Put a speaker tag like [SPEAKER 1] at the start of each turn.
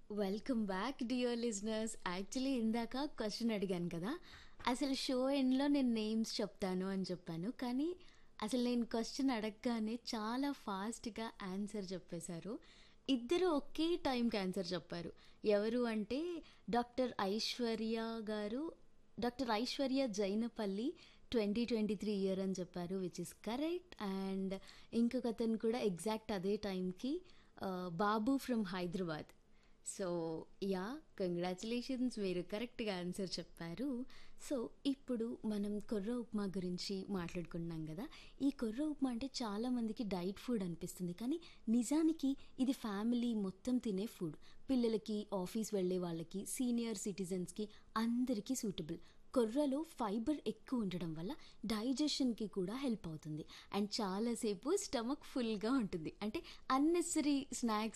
[SPEAKER 1] welcome back dear listeners actually ఇందాక question అడిగాను కదా అసలు షో ఎండ్లో నేను నేమ్స్ చెప్తాను అని చెప్పాను కానీ అసలు నేను క్వశ్చన్ అడగగానే చాలా ఫాస్ట్గా ఆన్సర్ చెప్పేశారు ఇద్దరు ఒకే టైంకి ఆన్సర్ చెప్పారు ఎవరు అంటే డాక్టర్ ఐశ్వర్య గారు doctor Aishwarya Jainapalli twenty twenty three year అని చెప్పారు విచ్ ఇస్ కరెక్ట్ అండ్ ఇంకొక అతను కూడా ఎగ్జాక్ట్ అదే టైంకి Babu from Hyderabad so ya congratulations మీరు కరెక్ట్గా ఆన్సర్ చెప్పారు సో ఇప్పుడు మనం కొర్ర ఉప్మా గురించి మాట్లాడుకుంటున్నాం కదా ఈ కొర్ర ఉప్మా అంటే చాలామందికి డైట్ ఫుడ్ అనిపిస్తుంది కానీ నిజానికి ఇది ఫ్యామిలీ మొత్తం తినే ఫుడ్ పిల్లలకి ఆఫీస్ వెళ్ళే వాళ్ళకి సీనియర్ సిటిజన్స్కి అందరికీ సూటబుల్ కొర్రలో ఫైబర్ ఎక్కువ ఉండడం వల్ల డైజెషన్కి కూడా హెల్ప్ అవుతుంది అండ్ చాలాసేపు స్టమక్ ఫుల్గా ఉంటుంది అంటే అన్నెసరీ స్నాక్స్